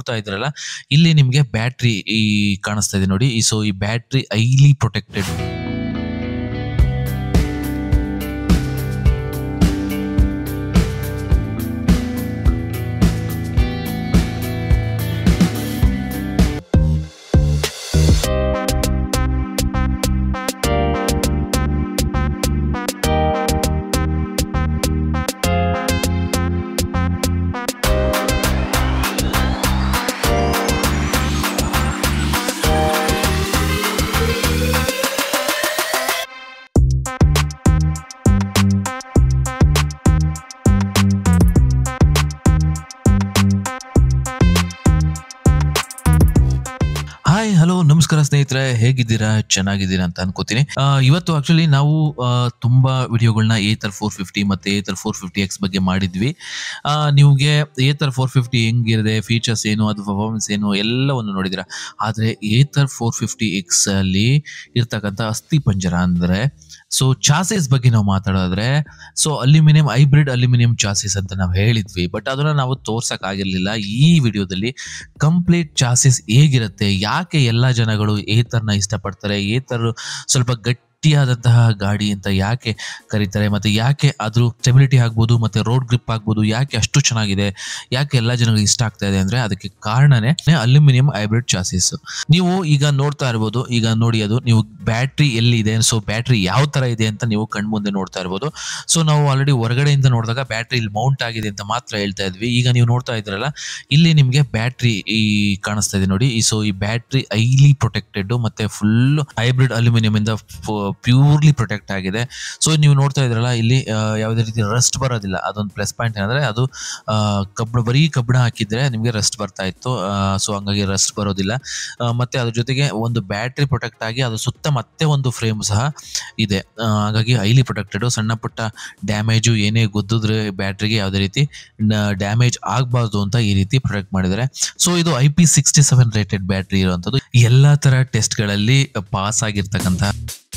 ನೋಡ್ತಾ ಇದ್ರಲ್ಲ ಇಲ್ಲಿ ನಿಮಗೆ ಬ್ಯಾಟ್ರಿ ಈ ಕಾಣಿಸ್ತಾ ಇದೆ ನೋಡಿ ಸೊ ಈ ಬ್ಯಾಟ್ರಿ ಐಲಿ ಪ್ರೊಟೆಕ್ಟೆಡ್ ಹಾಯ್ ಹಲೋ ನಮಸ್ಕಾರ ಸ್ನೇಹಿತರೆ ಹೇಗಿದ್ದೀರಾ ಚೆನ್ನಾಗಿದ್ದೀರಾ ಅಂತ ಅನ್ಕೋತೀನಿ ಆ, ಇವತ್ತು ಆಕ್ಚುಲಿ ನಾವು ಆ, ತುಂಬಾ ವಿಡಿಯೋಗಳನ್ನ ಏತರ್ ಫೋರ್ ಫಿಫ್ಟಿ ಮತ್ತೆ ಏತರ್ ಫೋರ್ ಫಿಫ್ಟಿ ಎಕ್ಸ್ ಬಗ್ಗೆ ಮಾಡಿದ್ವಿ ಆ, ನಿಮ್ಗೆ ಏತರ್ ಫೋರ್ ಫಿಫ್ಟಿ ಹೆಂಗಿರುತ್ತೆ ಫೀಚರ್ಸ್ ಏನು ಅದು ಪರ್ಫಾರ್ಮೆನ್ಸ್ ಏನು ಎಲ್ಲವನ್ನು ನೋಡಿದಿರಾ ಆದ್ರೆ ಏತರ್ ಫೋರ್ ಫಿಫ್ಟಿ ಎಕ್ಸ್ ಅಲ್ಲಿ ಇರ್ತಕ್ಕಂಥ ಅಸ್ಥಿ ಪಂಜರ ಅಂದ್ರೆ ಸೊ ಚಾಸಸ್ ಬಗ್ಗೆ ನಾವು ಮಾತಾಡೋದ್ರೆ so aluminium hybrid aluminium chassis ಅಂತ ನಾವು ಹೇಳಿದ್ವಿ ಬಟ್ ಅದನ್ನ ನಾವು ತೋರ್ಸಕ್ ಆಗಿರ್ಲಿಲ್ಲ ಈ ವಿಡಿಯೋದಲ್ಲಿ ಕಂಪ್ಲೀಟ್ ಚಾಸಿಸ್ ಹೇಗಿರುತ್ತೆ ಯಾಕೆ ಎಲ್ಲ ಜನಗಳು ಏತರ್ನ ಇಷ್ಟಪಡ್ತಾರೆ ಏತರ್ ಸ್ವಲ್ಪ ಗಟ್ಟಿಯಾದಂತಹ ಗಾಡಿ ಅಂತ ಯಾಕೆ ಕರೀತಾರೆ ಮತ್ತೆ ಯಾಕೆ ಅದ್ರ ಸ್ಟೆಬಿಲಿಟಿ ಆಗ್ಬೋದು ಮತ್ತೆ ರೋಡ್ ಗ್ರಿಪ್ ಆಗ್ಬೋದು ಯಾಕೆ ಅಷ್ಟು ಚೆನ್ನಾಗಿದೆ ಯಾಕೆ ಎಲ್ಲ ಜನಗಳಿಗೆ ಇಷ್ಟ ಆಗ್ತಾ ಇದೆ ಅಂದ್ರೆ ಅದಕ್ಕೆ ಕಾರಣನೇ ಅಲ್ಯೂಮಿನಿಯಂ ಹೈಬ್ರಿಡ್ ಚಾಸಿಸ್ ನೀವು ಈಗ ನೋಡ್ತಾ ಇರ್ಬೋದು ಈಗ ನೋಡಿ ಅದು ನೀವು ಬ್ಯಾಟ್ರಿ ಎಲ್ಲಿದೆ ಸೊ ಬ್ಯಾಟ್ರಿ ಯಾವ ತರ ಇದೆ ಅಂತ ನೀವು ಕಣ್ಮುಂದೆ ನೋಡ್ತಾ ಇರ್ಬೋದು ಸೊ ನಾವು ಆಲ್ರೆಡಿ ಹೊರಗಡೆಯಿಂದ ನೋಡಿದಾಗ ಬ್ಯಾಟ್ರಿ ಇಲ್ಲಿ ಮೌಂಟ್ ಆಗಿದೆ ಅಂತ ಮಾತ್ರ ಹೇಳ್ತಾ ಇದ್ವಿ ಈಗ ನೀವು ನೋಡ್ತಾ ಇದ್ರಲ್ಲ ಇಲ್ಲಿ ನಿಮಗೆ ಬ್ಯಾಟ್ರಿ ಈ ಕಾಣಿಸ್ತಾ ಇದೆ ನೋಡಿ ಸೊ ಈ ಬ್ಯಾಟ್ರಿ ಐಲಿ ಪ್ರೊಟೆಕ್ಟೆಡ್ ಮತ್ತೆ ಫುಲ್ ಹೈಬ್ರಿಡ್ ಅಲ್ಯೂಮಿನಿಯಂ ಇಂದ ಪ್ಯೂರ್ಲಿ ಪ್ರೊಟೆಕ್ಟ್ ಆಗಿದೆ ಸೊ ನೀವು ನೋಡ್ತಾ ಇದ್ರಲ್ಲ ಇಲ್ಲಿ ಆ, ಯಾವುದೇ ರೀತಿ ರಸ್ಟ್ ಬರೋದಿಲ್ಲ ಅದೊಂದು ಪ್ಲಸ್ ಪಾಯಿಂಟ್ ಏನಂದ್ರೆ ಅದು ಆ, ಕಬ್ಬಣ ಬರೀ ಕಬ್ಬಣ ಹಾಕಿದ್ರೆ ನಿಮಗೆ ರಸ್ಟ್ ಬರ್ತಾ ಇತ್ತು ಸೊ ಹಂಗಾಗಿ ರಸ್ಟ್ ಬರೋದಿಲ್ಲ ಆ, ಮತ್ತೆ ಅದ್ರ ಜೊತೆಗೆ ಒಂದು ಬ್ಯಾಟ್ರಿ ಪ್ರೊಟೆಕ್ಟ್ ಆಗಿ ಅದು ಸುತ್ತ ಮತ್ತೆ ಒಂದು ಫ್ರೇಮ್ ಸಹ ಇದೆ ಆ, ಹಾಗಾಗಿ ಹೈಲಿ ಪ್ರೊಟೆಕ್ಟೆಡ್ ಸಣ್ಣ ಪುಟ್ಟ ಡ್ಯಾಮೇಜು ಏನೇ ಗುದ್ದಿದ್ರೆ ಬ್ಯಾಟ್ರಿಗೆ ಯಾವುದೇ ರೀತಿ ಡ್ಯಾಮೇಜ್ ಆಗಬಾರ್ದು ಅಂತ ಈ ರೀತಿ ಪ್ರೊಟೆಕ್ಟ್ ಮಾಡಿದ್ದಾರೆ ಸೊ ಇದು I P sixty seven rated battery ಇರುವಂತದ್ದು ಎಲ್ಲಾ ತರ ಟೆಸ್ಟ್ಗಳಲ್ಲಿ ಪಾಸ್ ಆಗಿರ್ತಕ್ಕಂಥ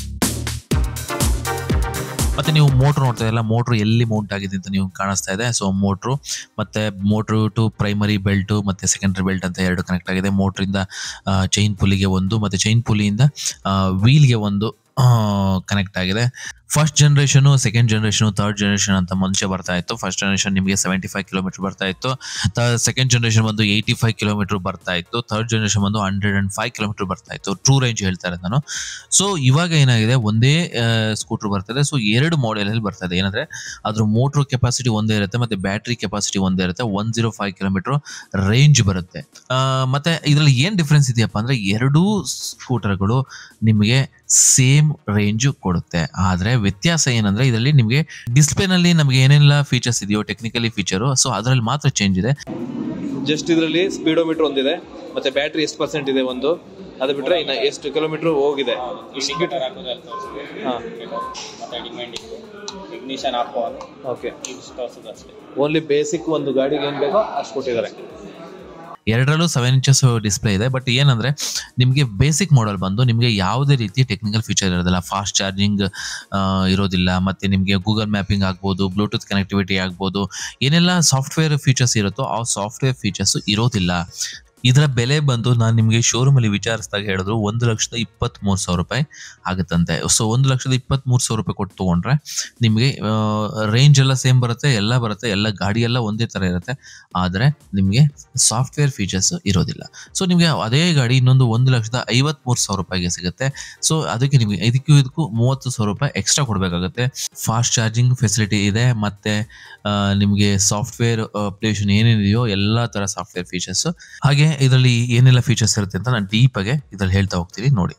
ಮತ್ತೆ ನೀವು ಮೋಟ್ರ್ ನೋಡ್ತಾ ಇರಲ್ಲ ಮೋಟ್ರ್ ಎಲ್ಲಿ ಮೌಂಟ್ ಆಗಿದೆ ಅಂತ ನೀವು ಕಾಣಿಸ್ತಾ ಇದೆ ಸೊ ಮೋಟ್ರು ಮತ್ತೆ ಮೋಟ್ರು ಟು ಪ್ರೈಮರಿ ಬೆಲ್ಟ್ ಮತ್ತೆ ಸೆಕೆಂಡರಿ ಬೆಲ್ಟ್ ಅಂತ ಎರಡು ಕನೆಕ್ಟ್ ಆಗಿದೆ ಮೋಟ್ರಿಂದ ಚೈನ್ ಪುಲಿಗೆ ಒಂದು ಮತ್ತೆ ಚೈನ್ ಪುಲಿಯಿಂದ ವೀಲ್ಗೆ ಒಂದು ಕನೆಕ್ಟ್ ಆಗಿದೆ first generation second generation third generation ಅಂತ ಮುಂಚೆ ಬರ್ತಾ ಇತ್ತು ಫಸ್ಟ್ ಜನರೇಷನ್ ನಿಮಗೆ ಸೆವೆಂಟಿ ಫೈವ್ ಕಿಲೋಮೀಟರ್ ಬರ್ತಾ ಇತ್ತು ಸೆಕೆಂಡ್ ಜನರೇಷನ್ ಬಂದು ಏಯ್ಟಿ ಫೈವ್ ಕಿಲೋಮೀಟರ್ ಬರ್ತಾ ಇತ್ತು ಥರ್ಡ್ ಜನರೇಷನ್ ಬಂದು ಹಂಡ್ರೆಡ್ ಅಂಡ್ ಫೈವ್ ಕಿಲೋಮೀಟರ್ ಬರ್ತಾ ಇತ್ತು ಟ್ರೂ ರೇಂಜ್ ಹೇಳ್ತಾ ಇರೋದು ನಾನು ಸೊ ಇವಾಗ ಏನಾಗಿದೆ ಒಂದೇ ಸ್ಕೂಟರ್ ಬರ್ತದೆ ಸೊ ಎರಡು ಮಾಡೆಲ್ ಅಲ್ಲಿ ಬರ್ತದೆ ಏನಂದ್ರೆ ಅದ್ರ ಮೋಟ್ರ್ ಕೆಪಾಸಿಟಿ ಒಂದೇ ಇರುತ್ತೆ ಮತ್ತೆ ಬ್ಯಾಟ್ರಿ ಕೆಪಾಸಿಟಿ ಒಂದೇ ಇರುತ್ತೆ one zero five kilometre range ಬರುತ್ತೆ ಆ, ಮತ್ತೆ ಇದರಲ್ಲಿ ಏನ್ ಡಿಫ್ರೆನ್ಸ್ ಇದೆಯಪ್ಪ ಅಂದ್ರೆ ಎರಡೂ ಸ್ಕೂಟರ್ಗಳು ನಿಮಗೆ ಸೇಮ್ ರೇಂಜ್ ಕೊಡುತ್ತೆ ಆದ್ರೆ ವ್ಯತ್ಯಾಸ ಏನಂದ್ರೆ ಇದರಲ್ಲಿ ನಿಮಗೆ ಡಿಸ್ಪ್ಲೇನಲ್ಲಿ ನಮಗೆ ಏನೆಲ್ಲ ಫೀಚರ್ಸ್ ಇದೆಯೋ ಟೆಕ್ನಿಕಲಿ ಫೀಚರು ಸೊ ಅದರಲ್ಲಿ ಮಾತ್ರ ಚೇಂಜ್ ಇದೆ ಜಸ್ಟ್ ಇದರಲ್ಲಿ ಸ್ಪೀಡೋಮೀಟರ್ ಒಂದಿದೆ ಮತ್ತೆ ಬ್ಯಾಟ್ರಿ ಎಷ್ಟು ಪರ್ಸೆಂಟ್ ಇದೆ ಒಂದು ಅದು ಬಿಟ್ರೆ ಇನ್ನು ಎಷ್ಟು ಕಿಲೋಮೀಟರ್ ಹೋಗಿದೆ ಇಂಡಿಕೇಟರ್ ಹಾಕೋದ್ರಲ್ಲಿ ತೋರಿಸಿದೆ ಹಾಂ ಮತ್ತೆ ಡಿಮ್ಯಾಂಡ್ ಇಗ್ನಿಷನ್ ಹಾಕೋ ಓಕೆ ಇದು ತೋರಿಸೋದು ಅಷ್ಟೇ ಓನ್ಲಿ ಬೇಸಿಕ್ ಒಂದು ಗಾಡಿಗೆ ಏನು ಬೇಕೋ ಅಷ್ಟು ಕೊಟ್ಟಿದ್ದಾರೆ ಎರಡರಲ್ಲೂ ಸೆವೆನ್ ಇಂಚಸ್ ಡಿಸ್ಪ್ಲೇ ಇದೆ ಬಟ್ ಏನಂದ್ರೆ ನಿಮಗೆ ಬೇಸಿಕ್ ಮಾಡೆಲ್ ಬಂದು ನಿಮಗೆ ಯಾವುದೇ ರೀತಿ ಟೆಕ್ನಿಕಲ್ ಫೀಚರ್ ಇರೋದಿಲ್ಲ ಫಾಸ್ಟ್ ಚಾರ್ಜಿಂಗ್ ಇರೋದಿಲ್ಲ ಮತ್ತೆ ನಿಮಗೆ ಗೂಗಲ್ ಮ್ಯಾಪಿಂಗ್ ಆಗ್ಬೋದು ಬ್ಲೂಟೂತ್ ಕನೆಕ್ಟಿವಿಟಿ ಆಗ್ಬೋದು ಏನೆಲ್ಲ ಸಾಫ್ಟ್ವೇರ್ ಫೀಚರ್ಸ್ ಇರುತ್ತೋ ಆ ಸಾಫ್ಟ್ವೇರ್ ಫೀಚರ್ಸ್ ಇರೋದಿಲ್ಲ ಇದರ ಬೆಲೆ ಬಂದು ನಾನು ನಿಮಗೆ ಶೋರೂಮಲ್ಲಿ ವಿಚಾರಿಸಿದಾಗ ಹೇಳಿದ್ರು ಒಂದು ಲಕ್ಷದ ಇಪ್ಪತ್ತ್ಮೂರು ಸಾವಿರ ರೂಪಾಯಿ ಆಗುತ್ತಂತೆ ಸೊ ಒಂದು ಲಕ್ಷದ ಇಪ್ಪತ್ತ್ಮೂರು ಸಾವಿರ ರೂಪಾಯಿ ಕೊಟ್ಟು ತೊಗೊಂಡ್ರೆ ನಿಮಗೆ ರೇಂಜ್ ಎಲ್ಲ ಸೇಮ್ ಬರುತ್ತೆ ಎಲ್ಲ ಬರುತ್ತೆ ಎಲ್ಲ ಗಾಡಿ ಎಲ್ಲ ಒಂದೇ ಥರ ಇರುತ್ತೆ ಆದರೆ ನಿಮಗೆ ಸಾಫ್ಟ್ವೇರ್ ಫೀಚರ್ಸ್ ಇರೋದಿಲ್ಲ ಸೊ ನಿಮಗೆ ಅದೇ ಗಾಡಿ ಇನ್ನೊಂದು ಒಂದು ಲಕ್ಷದ ಐವತ್ಮೂರು ಸಾವಿರ ರೂಪಾಯಿಗೆ ಸಿಗುತ್ತೆ ಸೊ ಅದಕ್ಕೆ ನಿಮಗೆ ಇದಕ್ಕೂ ಇದಕ್ಕೂ ಮೂವತ್ತು ಸಾವಿರ ರೂಪಾಯಿ ಎಕ್ಸ್ಟ್ರಾ ಕೊಡಬೇಕಾಗುತ್ತೆ ಫಾಸ್ಟ್ ಚಾರ್ಜಿಂಗ್ ಫೆಸಿಲಿಟಿ ಇದೆ ಮತ್ತೆ ಆ, ನಿಮಗೆ ಸಾಫ್ಟ್ವೇರ್ ಅಪ್ಲಿಕೇಶನ್ ಏನೇನಿದೆಯೋ ಎಲ್ಲ ಥರ ಸಾಫ್ಟ್ವೇರ್ ಫೀಚರ್ಸ್ ಹಾಗೆ ಇದರಲ್ಲಿ ಏನೆಲ್ಲ ಫೀಚರ್ಸ್ ಇರುತ್ತೆ ಅಂತ ನಾನು ಡೀಪಾಗೆ ಇದ್ರಲ್ಲಿ ಹೇಳ್ತಾ ಹೋಗ್ತೀನಿ ನೋಡಿ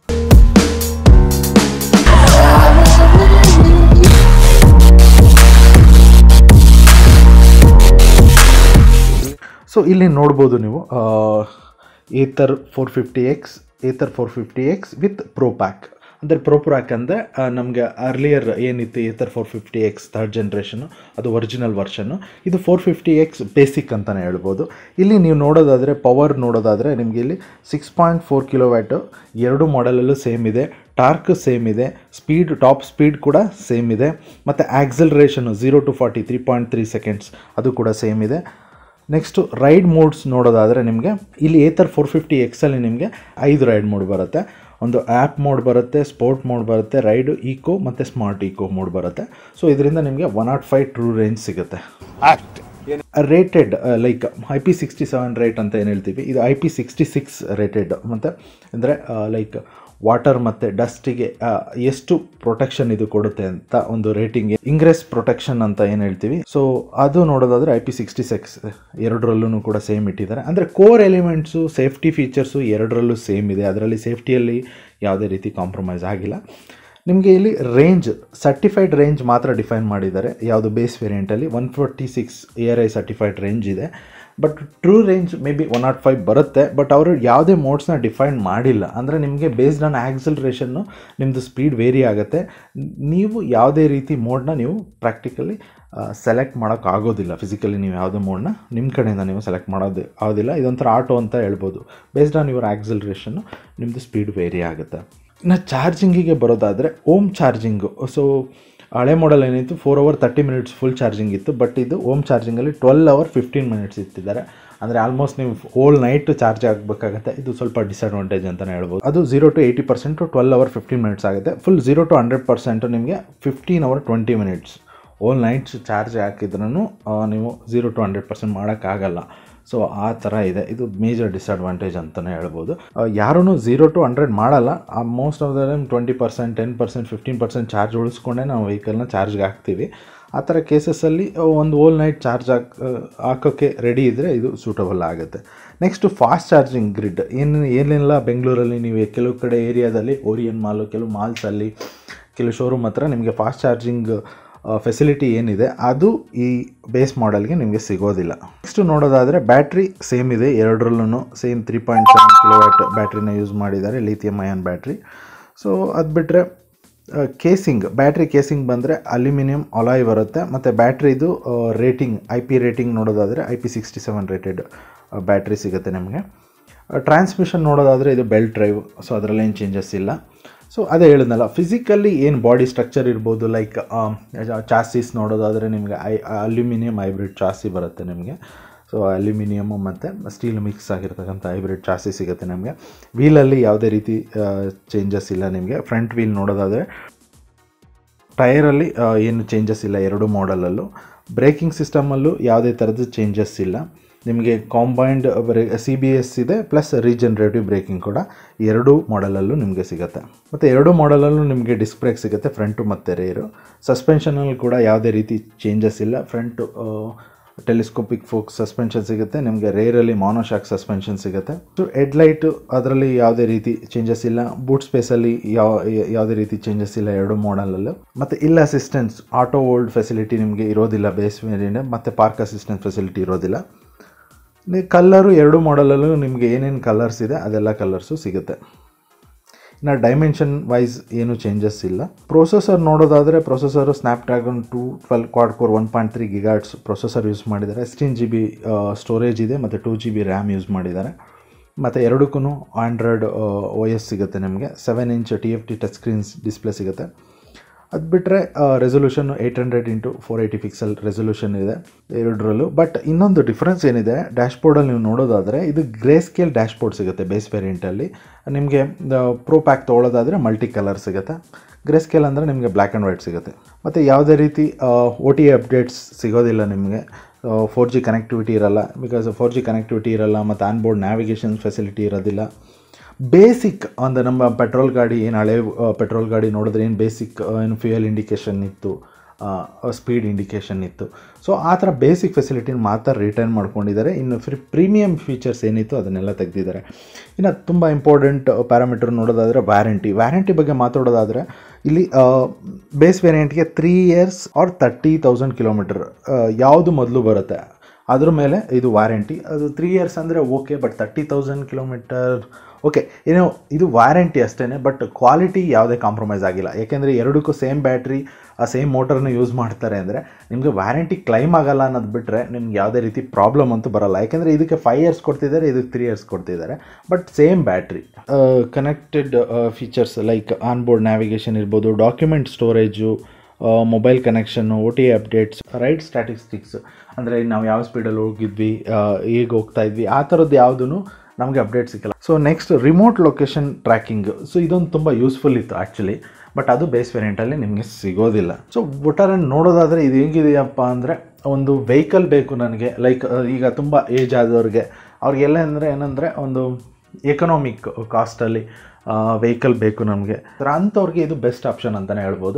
ಸೊ ಇಲ್ಲಿ ನೋಡ್ಬೋದು ನೀವು Ather four fifty X Ather four fifty X with pro pack ಅಂದರೆ ಪ್ರೋ ಪ್ಯಾಕ್ ಅಂದರೆ ನಮಗೆ ಅರ್ಲಿಯರ್ ಏನಿತ್ತು Ather four fifty X third generation ಅದು ಒರಿಜಿನಲ್ ವರ್ಷನ್ನು ಇದು ಫೋರ್ ಫಿಫ್ಟಿ ಎಕ್ಸ್ ಬೇಸಿಕ್ ಅಂತಲೇ ಹೇಳ್ಬೋದು ಇಲ್ಲಿ ನೀವು ನೋಡೋದಾದರೆ ಪವರ್ ನೋಡೋದಾದರೆ ನಿಮಗೆ ಇಲ್ಲಿ ಸಿಕ್ಸ್ ಪಾಯಿಂಟ್ ಫೋರ್ ಕಿಲೋವ್ಯಾಟು ಎರಡು ಮಾಡೆಲಲ್ಲೂ ಸೇಮ್ ಇದೆ ಟಾರ್ಕ್ ಸೇಮ್ ಇದೆ ಸ್ಪೀಡ್ ಟಾಪ್ ಸ್ಪೀಡ್ ಕೂಡ ಸೇಮ್ ಇದೆ ಮತ್ತು acceleration zero to forty three point three seconds ಅದು ಕೂಡ ಸೇಮ್ ಇದೆ ನೆಕ್ಸ್ಟು ರೈಡ್ ಮೋಡ್ಸ್ ನೋಡೋದಾದರೆ ನಿಮಗೆ ಇಲ್ಲಿ ಏತರ್ ಫೋರ್ ಫಿಫ್ಟಿ ಎಕ್ಸಲ್ಲಿ ನಿಮಗೆ ಐದು ರೈಡ್ ಮೋಡ್ ಬರುತ್ತೆ ಒಂದು ಆ್ಯಪ್ ಮೋಡ್ ಬರುತ್ತೆ ಸ್ಪೋರ್ಟ್ ಮೋಡ್ ಬರುತ್ತೆ ರೈಡು ಈಕೋ ಮತ್ತು ಸ್ಮಾರ್ಟ್ ಈಕೋ ಮೋಡ್ ಬರುತ್ತೆ ಸೊ ಇದರಿಂದ ನಿಮಗೆ one nought five true range ಸಿಗುತ್ತೆ rated like I P sixty seven rated ಅಂತ ಏನು ಹೇಳ್ತೀವಿ ಇದು I P sixty six rated ಮತ್ತು ಅಂದರೆ ಲೈಕ್ ವಾಟರ್ ಮತ್ತು ಡಸ್ಟಿಗೆ ಎಷ್ಟು ಪ್ರೊಟೆಕ್ಷನ್ ಇದು ಕೊಡುತ್ತೆ ಅಂತ ಒಂದು ರೇಟಿಂಗ್ ಇಂಗ್ರೆಸ್ ಪ್ರೊಟೆಕ್ಷನ್ ಅಂತ ಏನು ಹೇಳ್ತೀವಿ ಸೊ ಅದು ನೋಡೋದಾದ್ರೆ ಐ ಪಿ ಸಿಕ್ಸ್ಟಿ ಸಿಕ್ಸ್ ಎರಡರಲ್ಲೂ ಕೂಡ ಸೇಮ್ ಇಟ್ಟಿದ್ದಾರೆ ಅಂದರೆ ಕೋರ್ ಎಲಿಮೆಂಟ್ಸು ಸೇಫ್ಟಿ ಫೀಚರ್ಸು ಎರಡರಲ್ಲೂ ಸೇಮ್ ಇದೆ ಅದರಲ್ಲಿ ಸೇಫ್ಟಿಯಲ್ಲಿ ಯಾವುದೇ ರೀತಿ ಕಾಂಪ್ರಮೈಸ್ ಆಗಿಲ್ಲ ನಿಮಗೆ ಇಲ್ಲಿ ರೇಂಜ್ ಸರ್ಟಿಫೈಡ್ ರೇಂಜ್ ಮಾತ್ರ ಡಿಫೈನ್ ಮಾಡಿದ್ದಾರೆ ಯಾವುದು ಬೇಸ್ ವೇರಿಯಂಟಲ್ಲಿ ಒನ್ ಫೋರ್ಟಿ ಸಿಕ್ಸ್ ಇಯರ್ ಐ ಸರ್ಟಿಫೈಡ್ ರೇಂಜ್ ಇದೆ but true range may be one nought five ಬರುತ್ತೆ ಬಟ್ ಅವರು ಯಾವುದೇ ಮೋಡ್ಸ್ನ ಡಿಫೈನ್ ಮಾಡಿಲ್ಲ ಅಂದರೆ ನಿಮಗೆ ಬೇಸ್ಡ್ ಆನ್ ಆಕ್ಸಲ್ರೇಷನ್ನು ನಿಮ್ಮದು ಸ್ಪೀಡ್ ವೇರಿ ಆಗುತ್ತೆ ನೀವು ಯಾವುದೇ ರೀತಿ ಮೋಡ್ನ ನೀವು ಪ್ರಾಕ್ಟಿಕಲಿ ಸೆಲೆಕ್ಟ್ ಮಾಡೋಕ್ಕಾಗೋದಿಲ್ಲ ಫಿಸಿಕಲಿ ನೀವು ಯಾವುದೇ ಮೋಡ್ನ ನಿಮ್ಮ ಕಡೆಯಿಂದ ನೀವು ಸೆಲೆಕ್ಟ್ ಮಾಡೋದು ಆಗೋದಿಲ್ಲ ಇದೊಂಥರ ಆಟೋ ಅಂತ ಹೇಳ್ಬೋದು ಬೇಸ್ಡ್ ಆನ್ ಯುವರ್ ಆಕ್ಸಲ್ರೇಷನ್ನು ನಿಮ್ಮದು ಸ್ಪೀಡ್ ವೇರಿ ಆಗುತ್ತೆ ಇನ್ನು ಚಾರ್ಜಿಂಗಿಗೆ ಬರೋದಾದರೆ ಓಮ್ ಚಾರ್ಜಿಂಗು ಸೊ ಹಳೆ ಮಾಡೆಲ್ ಏನಿತ್ತು four hour thirty minutes full charging ಇತ್ತು ಬಟ್ ಇದು ಓಮ್ ಚಾರ್ಜಿಂಗಲ್ಲಿ ಟ್ವೆಲ್ ಅವರ್ ಫಿಫ್ಟೀನ್ ಮಿನಿಟ್ಸ್ ಇಟ್ಟಿದ್ದಾರೆ ಅಂದರೆ ಆಲ್ಮೋಸ್ಟ್ ನೀವು ಹೋಲ್ ನೈಟ್ ಚಾರ್ಜ್ ಆಗಬೇಕಾಗತ್ತೆ ಇದು ಸ್ವಲ್ಪ ಡಿಸಡ್ವಾಂಟೇಜ್ ಅಂತಲೇ ಹೇಳ್ಬೋದು ಅದು zero to eighty percent twelve hour fifteen minutes ಆಗುತ್ತೆ full zero to hundred percent ನಿಮಗೆ fifteen hour twenty minutes all nights charge ಹಾಕಿದ್ರೂ ನೀವು ಜೀರೋ ಟು ಹಂಡ್ರೆಡ್ ಪರ್ಸೆಂಟ್ ಮಾಡೋಕ್ಕಾಗಲ್ಲ ಸೊ ಆ ಥರ ಇದೆ ಇದು ಮೇಜರ್ ಡಿಸಡ್ವಾಂಟೇಜ್ ಅಂತಲೇ ಹೇಳ್ಬೋದು ಯಾರೂ ಝೀರೋ ಟು ಹಂಡ್ರೆಡ್ ಮಾಡಲ್ಲ most of the time twenty percent ten percent fifteen percent charge ಉಳಿಸ್ಕೊಂಡೇ ನಾವು ವೆಹಿಕಲ್ನ ಚಾರ್ಜ್ಗೆ ಹಾಕ್ತೀವಿ ಆ ಥರ ಕೇಸಸ್ಸಲ್ಲಿ ಒಂದು ಓಲ್ ನೈಟ್ ಚಾರ್ಜ್ ಹಾಕ್ ಹಾಕೋಕ್ಕೆ ರೆಡಿ ಇದ್ದರೆ ಇದು ಸೂಟಬಲ್ ಆಗುತ್ತೆ ನೆಕ್ಸ್ಟು ಫಾಸ್ಟ್ ಚಾರ್ಜಿಂಗ್ ಗ್ರಿಡ್ ಏನು ಏನೆಲ್ಲ ಬೆಂಗಳೂರಲ್ಲಿ ನೀವು ಕೆಲವು ಕಡೆ ಏರಿಯಾದಲ್ಲಿ ಓರಿಯನ್ ಮಾಲು ಕೆಲವು ಮಾಲ್ಸಲ್ಲಿ ಕೆಲವು ಶೋರೂಮ್ ಹತ್ರ ನಿಮಗೆ ಫಾಸ್ಟ್ ಚಾರ್ಜಿಂಗ್ ಫೆಸಿಲಿಟಿ ಏನಿದೆ ಅದು ಈ ಬೇಸ್ ಮಾಡೆಲ್ಗೆ ನಿಮಗೆ ಸಿಗೋದಿಲ್ಲ ನೆಕ್ಸ್ಟ್ ನೋಡೋದಾದರೆ ಬ್ಯಾಟ್ರಿ ಸೇಮ್ ಇದೆ ಎರಡರಲ್ಲೂ same three point seven kilowatt ಬ್ಯಾಟ್ರಿನ ಯೂಸ್ ಮಾಡಿದ್ದಾರೆ ಲಿಥಿಯಮ್ ಅಯಾನ್ ಬ್ಯಾಟ್ರಿ ಸೊ ಅದು ಬಿಟ್ಟರೆ ಕೇಸಿಂಗ್ ಬ್ಯಾಟ್ರಿ ಕೇಸಿಂಗ್ ಬಂದರೆ ಅಲ್ಯೂಮಿನಿಯಂ ಅಲಾಯ್ ಬರುತ್ತೆ ಮತ್ತು ಬ್ಯಾಟ್ರಿದು ರೇಟಿಂಗ್ ಐ ಪಿ ರೇಟಿಂಗ್ ನೋಡೋದಾದರೆ I P sixty seven rated battery ಸಿಗುತ್ತೆ ನಿಮಗೆ ಟ್ರಾನ್ಸ್ಮಿಷನ್ ನೋಡೋದಾದರೆ ಇದು ಬೆಲ್ಟ್ ಡ್ರೈವ್ ಸೊ ಅದರಲ್ಲಿ ಏನು ಚೇಂಜಸ್ ಇಲ್ಲ ಸೊ ಅದೇ ಹೇಳಿದ್ನಲ್ಲ ಫಿಸಿಕಲಿ ಏನು ಬಾಡಿ ಸ್ಟ್ರಕ್ಚರ್ ಇರ್ಬೋದು ಲೈಕ್ ಚಾಸಿಸ್ ನೋಡೋದಾದರೆ ನಿಮಗೆ ಐ ಅಲ್ಯೂಮಿನಿಯಂ ಹೈಬ್ರಿಡ್ ಚಾಸಿ ಬರುತ್ತೆ ನಿಮಗೆ ಸೊ ಅಲ್ಯೂಮಿನಿಯಮು ಮತ್ತು ಸ್ಟೀಲ್ ಮಿಕ್ಸ್ ಆಗಿರ್ತಕ್ಕಂಥ ಹೈಬ್ರಿಡ್ ಚಾಸಿ ಸಿಗುತ್ತೆ ನಿಮಗೆ ವೀಲಲ್ಲಿ ಯಾವುದೇ ರೀತಿ ಚೇಂಜಸ್ ಇಲ್ಲ ನಿಮಗೆ ಫ್ರಂಟ್ ವೀಲ್ ನೋಡೋದಾದರೆ ಟೈರಲ್ಲಿ ಏನು ಚೇಂಜಸ್ ಇಲ್ಲ ಎರಡು ಮಾಡಲಲ್ಲೂ ಬ್ರೇಕಿಂಗ್ ಸಿಸ್ಟಮಲ್ಲೂ ಯಾವುದೇ ಥರದ್ದು ಚೇಂಜಸ್ ಇಲ್ಲ ನಿಮಗೆ ಕಾಂಬೈನ್ಡ್ ಬ್ರೇ ಸಿ ಬಿ ಎಸ್ ಇದೆ ಪ್ಲಸ್ ರೀಜನ್ರೇಟಿವ್ ಬ್ರೇಕಿಂಗ್ ಕೂಡ ಎರಡೂ ಮಾಡಲಲ್ಲೂ ನಿಮಗೆ ಸಿಗುತ್ತೆ ಮತ್ತು ಎರಡು ಮಾಡಲಲ್ಲೂ ನಿಮಗೆ ಡಿಸ್ಕ್ ಬ್ರೇಕ್ ಸಿಗುತ್ತೆ ಫ್ರಂಟು ಮತ್ತು ರೇರು ಸಸ್ಪೆನ್ಷನಲ್ಲಿ ಕೂಡ ಯಾವುದೇ ರೀತಿ ಚೇಂಜಸ್ ಇಲ್ಲ ಫ್ರಂಟು ಟೆಲಿಸ್ಕೋಪಿಕ್ ಫೋಕ್ ಸಸ್ಪೆನ್ಷನ್ ಸಿಗುತ್ತೆ ನಿಮಗೆ ರೇರಲ್ಲಿ ಮಾನೋಶಾಕ್ ಸಸ್ಪೆನ್ಷನ್ ಸಿಗುತ್ತೆ ಸೊ ಹೆಡ್ಲೈಟು ಅದರಲ್ಲಿ ಯಾವುದೇ ರೀತಿ ಚೇಂಜಸ್ ಇಲ್ಲ ಬೂಟ್ ಸ್ಪೇಸಲ್ಲಿ ಯಾವ ಯಾವುದೇ ರೀತಿ ಚೇಂಜಸ್ ಇಲ್ಲ ಎರಡು ಮಾಡಲಲ್ಲೂ ಮತ್ತು ಇಲ್ಲ ಅಸಿಸ್ಟೆನ್ಸ್ ಆಟೋ ಓಲ್ಡ್ ಫೆಸಿಲಿಟಿ ನಿಮಗೆ ಇರೋದಿಲ್ಲ ಬೇಸ್ ವೇರಿಯಂಟ್ ಮತ್ತು ಪಾರ್ಕ್ ಅಸಿಸ್ಟೆನ್ಸ್ ಫೆಸಿಲಿಟಿ ಇರೋದಿಲ್ಲ ಕಲ್ಲರು ಎರಡು ಮಾಡಲಲ್ಲೂ ನಿಮಗೆ ಏನೇನು ಕಲರ್ಸ್ ಇದೆ ಅದೆಲ್ಲ ಕಲರ್ಸು ಸಿಗುತ್ತೆ ಇನ್ನು ಡೈಮೆನ್ಷನ್ ವೈಸ್ ಏನು ಚೇಂಜಸ್ ಇಲ್ಲ ಪ್ರೊಸೆಸರ್ ನೋಡೋದಾದರೆ processor Snapdragon two twelve quad core one point three gigahertz processor use ಮಾಡಿದ್ದಾರೆ ಸಿಕ್ಸ್ಟೀನ್ ಜಿ ಬಿ ಸ್ಟೋರೇಜ್ ಇದೆ ಮತ್ತು two G B RAM use ಮಾಡಿದ್ದಾರೆ ಮತ್ತು ಎರಡಕ್ಕೂ ಆಂಡ್ರಾಯ್ಡ್ ಓ ಎಸ್ ಸಿಗುತ್ತೆ ನಿಮಗೆ seven inch T F T touch screens display ಸಿಗುತ್ತೆ ಅದು ಬಿಟ್ಟರೆ resolution eight hundred into four eighty pixel resolution ಇದೆ ಎರಡರಲ್ಲೂ ಬಟ್ ಇನ್ನೊಂದು ಡಿಫ್ರೆನ್ಸ್ ಏನಿದೆ ಡ್ಯಾಶ್ಬೋರ್ಡಲ್ಲಿ ನೀವು ನೋಡೋದಾದರೆ ಇದು ಗ್ರೇ ಸ್ಕೇಲ್ ಡ್ಯಾಶ್ಬೋರ್ಡ್ ಸಿಗುತ್ತೆ ಬೇಸ್ ವೇರಿಯಂಟಲ್ಲಿ ನಿಮಗೆ ಪ್ರೋ ಪ್ಯಾಕ್ ತೊಗೊಳೋದಾದರೆ ಮಲ್ಟಿ ಕಲರ್ ಸಿಗುತ್ತೆ ಗ್ರೇ ಸ್ಕೇಲ್ ಅಂದರೆ ನಿಮಗೆ ಬ್ಲ್ಯಾಕ್ ಆ್ಯಂಡ್ ವೈಟ್ ಸಿಗುತ್ತೆ ಮತ್ತು ಯಾವುದೇ ರೀತಿ ಒ ಟಿ ಅಪ್ಡೇಟ್ಸ್ ಸಿಗೋದಿಲ್ಲ ನಿಮಗೆ ಫೋರ್ ಜಿ ಕನೆಕ್ಟಿವಿಟಿ ಇರಲ್ಲ ಬಿಕಾಸ್ ಫೋರ್ ಜಿ ಕನೆಕ್ಟಿವಿಟಿ ಇರಲ್ಲ ಮತ್ತು ಆನ್ಬೋರ್ಡ್ ನ್ಯಾವಿಗೇಷನ್ ಫೆಸಿಲಿಟಿ ಇರೋದಿಲ್ಲ ಬೇಸಿಕ್ ಅಂದರೆ ನಮ್ಮ ಪೆಟ್ರೋಲ್ ಗಾಡಿ ಏನು ಹಳೆ ಪೆಟ್ರೋಲ್ ಗಾಡಿ ನೋಡಿದ್ರೆ ಏನು ಬೇಸಿಕ್ ಏನು ಫ್ಯೂಯಲ್ ಇಂಡಿಕೇಷನ್ ಇತ್ತು ಸ್ಪೀಡ್ ಇಂಡಿಕೇಷನ್ ಇತ್ತು ಸೊ ಆ ಥರ ಬೇಸಿಕ್ ಫೆಸಿಲಿಟಿನ ಮಾತ್ರ ರಿಟರ್ನ್ ಮಾಡ್ಕೊಂಡಿದ್ದಾರೆ ಇನ್ನು ಫ್ರೀ ಪ್ರೀಮಿಯಮ್ ಫೀಚರ್ಸ್ ಏನಿತ್ತು ಅದನ್ನೆಲ್ಲ ತೆಗೆದಿದ್ದಾರೆ ಇನ್ನು ತುಂಬ ಇಂಪಾರ್ಟೆಂಟ್ ಪ್ಯಾರಾಮೀಟರ್ ನೋಡೋದಾದರೆ ವ್ಯಾರಂಟಿ ವ್ಯಾರಂಟಿ ಬಗ್ಗೆ ಮಾತಾಡೋದಾದರೆ ಇಲ್ಲಿ ಬೇಸ್ ವೇರಿಯಂಟ್ಗೆ three years or thirty thousand kilometre ಯಾವುದು ಮೊದಲು ಬರುತ್ತೆ ಅದ್ರ ಮೇಲೆ ಇದು ವಾರಂಟಿ ಅದು ತ್ರೀ ಇಯರ್ಸ್ ಅಂದರೆ okay but thirty thousand kilometre okay ಏನೋ ಇದು ವಾರಂಟಿ ಅಷ್ಟೇ ಬಟ್ ಕ್ವಾಲಿಟಿ ಯಾವುದೇ ಕಾಂಪ್ರಮೈಸ್ ಆಗಿಲ್ಲ ಯಾಕೆಂದರೆ ಎರಡಕ್ಕೂ ಸೇಮ್ ಬ್ಯಾಟ್ರಿ ಆ ಸೇಮ್ ಮೋಟರ್ನ ಯೂಸ್ ಮಾಡ್ತಾರೆ ಅಂದರೆ ನಿಮಗೆ ವ್ಯಾರಂಟಿ ಕ್ಲೈಮ್ ಆಗಲ್ಲ ಅನ್ನೋದು ಬಿಟ್ಟರೆ ನಿಮ್ಗೆ ಯಾವುದೇ ರೀತಿ ಪ್ರಾಬ್ಲಮ್ ಅಂತೂ ಬರಲ್ಲ ಯಾಕೆಂದರೆ ಇದಕ್ಕೆ ಫೈವ್ ಇಯರ್ಸ್ ಕೊಡ್ತಿದ್ದಾರೆ ಇದಕ್ಕೆ ತ್ರೀ ಇಯರ್ಸ್ ಕೊಡ್ತಿದ್ದಾರೆ but same battery connected features like onboard navigation ಇರ್ಬೋದು ಡಾಕ್ಯುಮೆಂಟ್ ಸ್ಟೋರೇಜು ಮೊಬೈಲ್ ಕನೆಕ್ಷನ್ನು O T updates ride statistics ಅಂದರೆ ನಾವು ಯಾವ ಸ್ಪೀಡಲ್ಲಿ ಹೋಗಿದ್ವಿ ಆ, ಹೇಗೆ ಹೋಗ್ತಾ ಇದ್ವಿ ಆ ಥರದ್ದು ಯಾವುದೂ ನಮಗೆ ಅಪ್ಡೇಟ್ ಸಿಕ್ಕಲ್ಲ so next remote location tracking so ಇದೊಂದು ತುಂಬ ಯೂಸ್ಫುಲ್ ಇತ್ತು ಆ್ಯಕ್ಚುಲಿ ಬಟ್ ಅದು ಬೇಸ್ ವೇರಿಯಂಟಲ್ಲಿ ನಿಮಗೆ ಸಿಗೋದಿಲ್ಲ ಸೊ ಒಟ್ಟಾರೆ ನೋಡೋದಾದರೆ ಇದು ಹೇಗಿದೆಯಪ್ಪ ಅಂದರೆ ಒಂದು ವೆಹಿಕಲ್ ಬೇಕು ನನಗೆ ಲೈಕ್ ಈಗ ತುಂಬ ಏಜ್ ಆದವ್ರಿಗೆ ಅವ್ರಿಗೆಲ್ಲ ಅಂದರೆ ಏನಂದರೆ ಒಂದು ಎಕನಾಮಿಕ್ ಕಾಸ್ಟಲ್ಲಿ ವೆಹಿಕಲ್ ಬೇಕು ನಮಗೆ ಅಂಥವ್ರಿಗೆ ಇದು ಬೆಸ್ಟ್ ಆಪ್ಷನ್ ಅಂತಲೇ ಹೇಳ್ಬೋದು